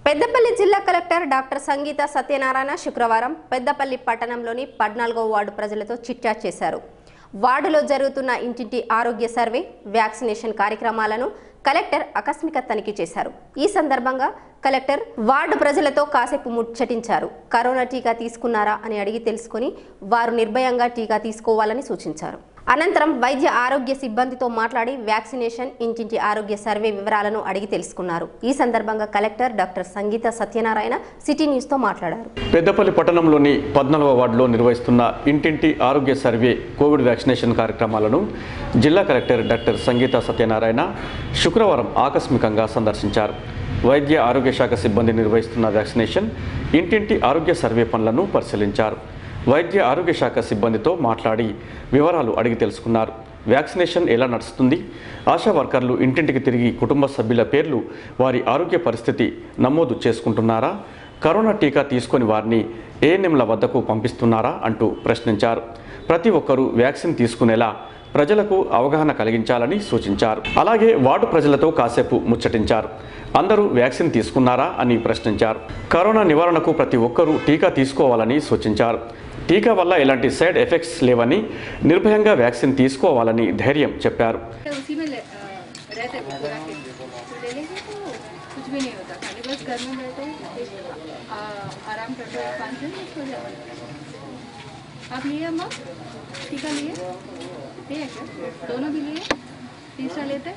పెద్దపల్లి జిల్లా collector doctor Sangeetha Satyanarayana శుక్రవారం పెద్దపల్లి పట్టణంలోని పద్నాలుగో వార్డు ప్రజలతో చిట్చాట్ చేశారు వార్డులో జరుగుతున్న ఇంటింటి ఆరోగ్య సర్వే వ్యాక్సినేషన్ కార్యక్రమాలను కలెక్టర్ ఆకస్మిక తనిఖీ చేశారు ఈ సందర్భంగా కలెక్టర్ వార్డు ప్రజలతో కాసేపు ముచ్చటించారు కరోనా టీకా తీసుకున్నారా అని అడిగి తెలుసుకుని వారు నిర్భయంగా టీకా తీసుకోవాలని సూచించారు అనంతరం వైద్య ఆరోగ్య సిబ్బందితో మాట్లాడి వ్యాక్సినేషన్ ఇంటింటి ఆరోగ్య సర్వే వివరాలను అడిగి తెలుసుకున్నారు ఈ సందర్భంగా collector doctor Sangeetha Satyanarayana city న్యూస్తో మాట్లాడారు పెద్దపల్లి పట్టణంలోని పద్నాలుగవ వార్డులో నిర్వహిస్తున్న ఇంటింటి ఆరోగ్య సర్వే కోవిడ్ వ్యాక్సినేషన్ కార్యక్రమాలను జిల్లా కలెక్టర్ డాక్టర్ సంగీత సత్యనారాయణ శుక్రవారం ఆకస్మికంగా సందర్శించారు వైద్య ఆరోగ్య శాఖ సిబ్బంది నిర్వహిస్తున్న వ్యాక్సినేషన్ ఇంటింటి ఆరోగ్య సర్వే పనులను పరిశీలించారు వైద్య ఆరోగ్య శాఖ సిబ్బందితో మాట్లాడి వివరాలు అడిగి తెలుసుకున్నారు వ్యాక్సినేషన్ ఎలా నడుస్తుంది ఆశా వర్కర్లు ఇంటింటికి తిరిగి కుటుంబ సభ్యుల పేర్లు వారి ఆరోగ్య పరిస్థితి నమోదు చేసుకుంటున్నారా కరోనా టీకా తీసుకొని వారిని ఏఎన్ఎంల వద్దకు పంపిస్తున్నారా అంటూ ప్రశ్నించారు ప్రతి ఒక్కరూ వ్యాక్సిన్ తీసుకునేలా ప్రజలకు అవగాహన కలిగించాలని సూచించారు అలాగే వార్డు ప్రజలతో కాసేపు ముచ్చటించారు అందరూ వ్యాక్సిన్ తీసుకున్నారా అని ప్రశ్నించారు కరోనా నివారణకు ప్రతి ఒక్కరూ టీకా తీసుకోవాలని సూచించారు టీకా వల్ల ఎలాంటి సైడ్ ఎఫెక్ట్స్ లేవని నిర్భయంగా వ్యాక్సిన్ తీసుకోవాలని ధైర్యం చెప్పారు उसी में ले- अ, रहते हैं पूरा किट तो ले लेंगे तो कुछ भी नहीं होता खाली बस घर में बैठे एक आ, आराम करते हैं पाँच दिन सो जाते आप लिए अम्मा टीका लिए लिए क्या दोनों भी लिए तीसरा लेते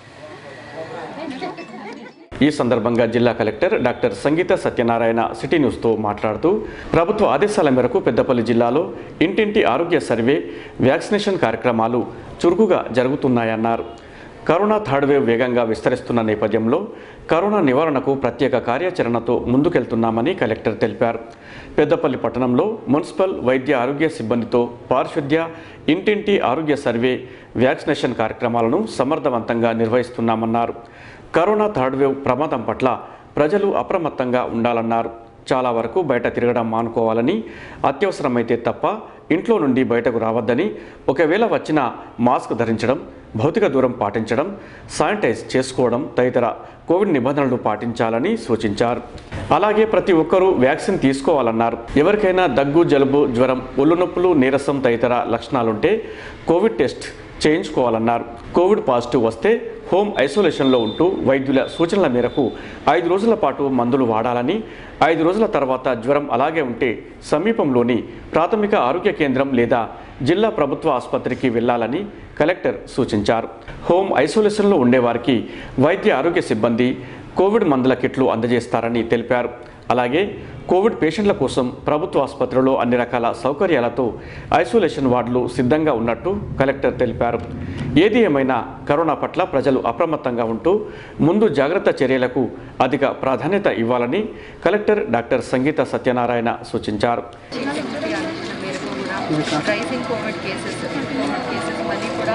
ఈ సందర్భంగా జిల్లా collector doctor Sangeetha Satyanarayana city న్యూస్తో మాట్లాడుతూ ప్రభుత్వ ఆదేశాల మేరకు పెద్దపల్లి జిల్లాలో ఇంటింటి ఆరోగ్య సర్వే వ్యాక్సినేషన్ కార్యక్రమాలు చురుకుగా జరుగుతున్నాయన్నారు కరోనా థర్డ్ వేవ్ వేగంగా విస్తరిస్తున్న నేపథ్యంలో కరోనా నివారణకు ప్రత్యేక కార్యాచరణతో ముందుకెళ్తున్నామని కలెక్టర్ తెలిపారు పెద్దపల్లి పట్టణంలో మున్సిపల్ వైద్య ఆరోగ్య సిబ్బందితో పారిశుద్ధ్య ఇంటింటి ఆరోగ్య సర్వే వ్యాక్సినేషన్ కార్యక్రమాలను సమర్థవంతంగా నిర్వహిస్తున్నామన్నారు కరోనా థర్డ్ వేవ్ ప్రమాదం పట్ల ప్రజలు అప్రమత్తంగా ఉండాలన్నారు చాలా వరకు బయట తిరగడం మానుకోవాలని అత్యవసరమైతే తప్ప ఇంట్లో నుండి బయటకు రావద్దని ఒకవేళ వచ్చినా మాస్క్ ధరించడం భౌతిక దూరం పాటించడం శానిటైజ్ చేసుకోవడం తదితర కోవిడ్ నిబంధనలు పాటించాలని సూచించారు అలాగే ప్రతి ఒక్కరూ వ్యాక్సిన్ తీసుకోవాలన్నారు ఎవరికైనా దగ్గు జలుబు జ్వరం ఒళ్ళు నొప్పులు నీరసం తదితర లక్షణాలుంటే కోవిడ్ టెస్ట్ చేయించుకోవాలన్నారు కోవిడ్ పాజిటివ్ వస్తే హోమ్ ఐసోలేషన్లో ఉంటూ వైద్యుల సూచనల మేరకు ఐదు రోజుల పాటు మందులు వాడాలని ఐదు రోజుల తర్వాత జ్వరం అలాగే ఉంటే సమీపంలోని ప్రాథమిక ఆరోగ్య కేంద్రం లేదా జిల్లా ప్రభుత్వ ఆసుపత్రికి వెళ్లాలని కలెక్టర్ సూచించారు హోమ్ ఐసోలేషన్లో ఉండేవారికి వైద్య ఆరోగ్య సిబ్బంది కోవిడ్ మందుల కిట్లు అందజేస్తారని తెలిపారు అలాగే కోవిడ్ పేషెంట్ల కోసం ప్రభుత్వ ఆసుపత్రిలో అన్ని రకాల సౌకర్యాలతో ఐసోలేషన్ వార్డులు సిద్ధంగా ఉన్నట్టు కలెక్టర్ తెలిపారు ఏది ఏమైనా కరోనా పట్ల ప్రజలు అప్రమత్తంగా ఉంటూ ముందు జాగ్రత్త చర్యలకు అధిక ప్రాధాన్యత ఇవ్వాలని కలెక్టర్ డాక్టర్ సంగీత సత్యనారాయణ సూచించారు చీఫ్ సెక్రటరీ ఆదేశం మేరకు కూడా rising Covid cases Covid cases మళ్ళీ కూడా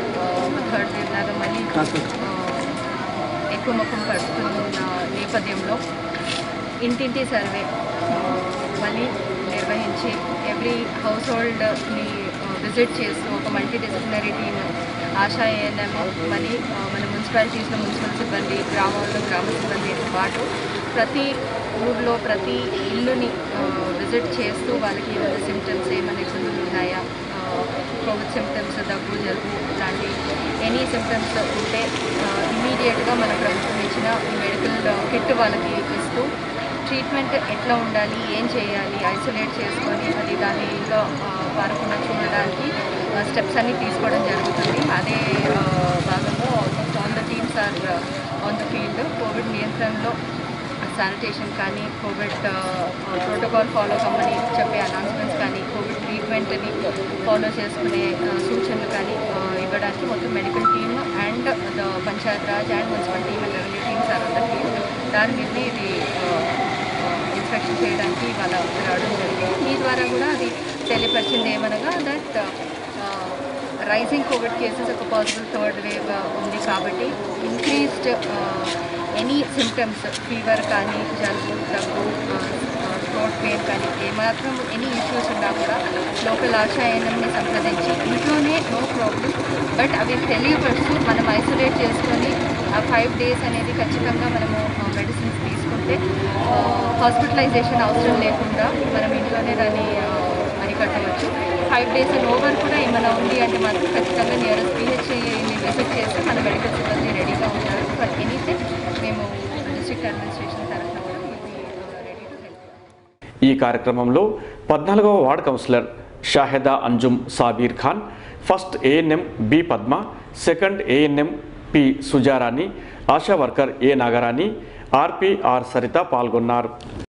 థర్డ్ వేవ్ లాగా మళ్ళీ ఆ, ఎక్కువ ముఖం పడుతున్న నేపథ్యంలో ఇంటింటి సర్వే ఆ, మళ్ళీ నిర్వహించి ఎవ్రీ హౌస్ హోల్డ్ని విజిట్ చేస్తూ ఒక multidisciplinary team Asha ANM మళ్ళీ ఆ, మన మున్సిపాలిటీస్లో మున్సిపల్ సిబ్బంది గ్రామాల్లో గ్రామ సిబ్బందితో పాటు ప్రతి ఊర్లో ప్రతి ఇల్లుని విజిట్ చేస్తూ వాళ్ళకి ఏమైనా సిమ్టమ్స్ ఏమైనా ఇబ్బందులు ఉన్నాయా కోవిడ్ సిమ్టమ్స్ దగ్గు జలుబు ఇలాంటి ఎనీ సిమ్టమ్స్ ఉంటే ఇమీడియట్గా మన ప్రభుత్వం ఇచ్చిన మెడికల్ కిట్ వాళ్ళకి ఇస్తూ ట్రీట్మెంట్ ఎట్లా ఉండాలి ఏం చేయాలి ఐసోలేట్ చేసుకొని అది దానిలో పారకుండా చూడడానికి స్టెప్స్ అన్ని తీసుకోవడం జరుగుతుంది అదే ఆ, భాగంలో almost all the teams are on the field Covid నియంత్రణలో శానిటేషన్ కానీ కోవిడ్ ప్రోటోకాల్ ఫాలో కమ్మని చెప్పే అనౌన్స్మెంట్స్ కానీ కోవిడ్ ట్రీట్మెంట్ని ఫాలో చేసుకునే ఆ, సూచనలు కానీ ఆ, ఇవ్వడానికి మొత్తం medical team and the panchayat raj and municipal team and revenue teams are on the field దాని మీదనే ఇది ఇన్స్పెక్షన్ చేయడానికి వాళ్ళ రావడం జరిగింది మీ ద్వారా కూడా అది తెలియపరిచింది ఏమనగా దట్ రైజింగ్ కోవిడ్ కేసెస్ ఒక పాజిబుల్ థర్డ్ వేవ్ ఉంది కాబట్టి ఇంక్రీస్డ్ ఎనీ సిమ్టమ్స్ ఫీవర్ కానీ జలుబు దగ్గు థ్రోట్ పెయిన్ కానీ ఏమాత్రం ఎనీ ఇష్యూస్ ఉన్నా కూడా లోకల్ ఆశాయనంని సంప్రదించి ఇంట్లోనే నో ప్రాబ్లం బట్ అవి తెలియపరుస్తూ మనం ఐసోలేట్ చేసుకొని ఆ ఫైవ్ డేస్ అనేది ఖచ్చితంగా మనము మెడిసిన్స్ తీసుకుంటే ఆ, హాస్పిటలైజేషన్ అవసరం లేకుండా మనం ఇంట్లోనే దాన్ని ఆ, అరికట్టవచ్చు ఫైవ్ డేస్ అండ్ ఓవర్ కూడా ఏమైనా ఉంది అంటే మాత్రం ఖచ్చితంగా నియరెస్ట్ పిహెచ్ఐని విజిట్ చేస్తే మన మెడికల్ సిబ్బంది రెడీగా ఉంటారు బట్ ఎనీథింగ్ మేము డిస్ట్రిక్ట్ అడ్మినిస్ట్రేషన్ తరఫున కూడా రెడీ టు హెల్ప్ ఈ కార్యక్రమంలో పద్నాలుగవ ward councillor Shaheda Anjum Sabir Khan first ANM B Padma second ANM P Sujarani Asha worker A Nagarani RP R Saritha పాల్గొన్నారు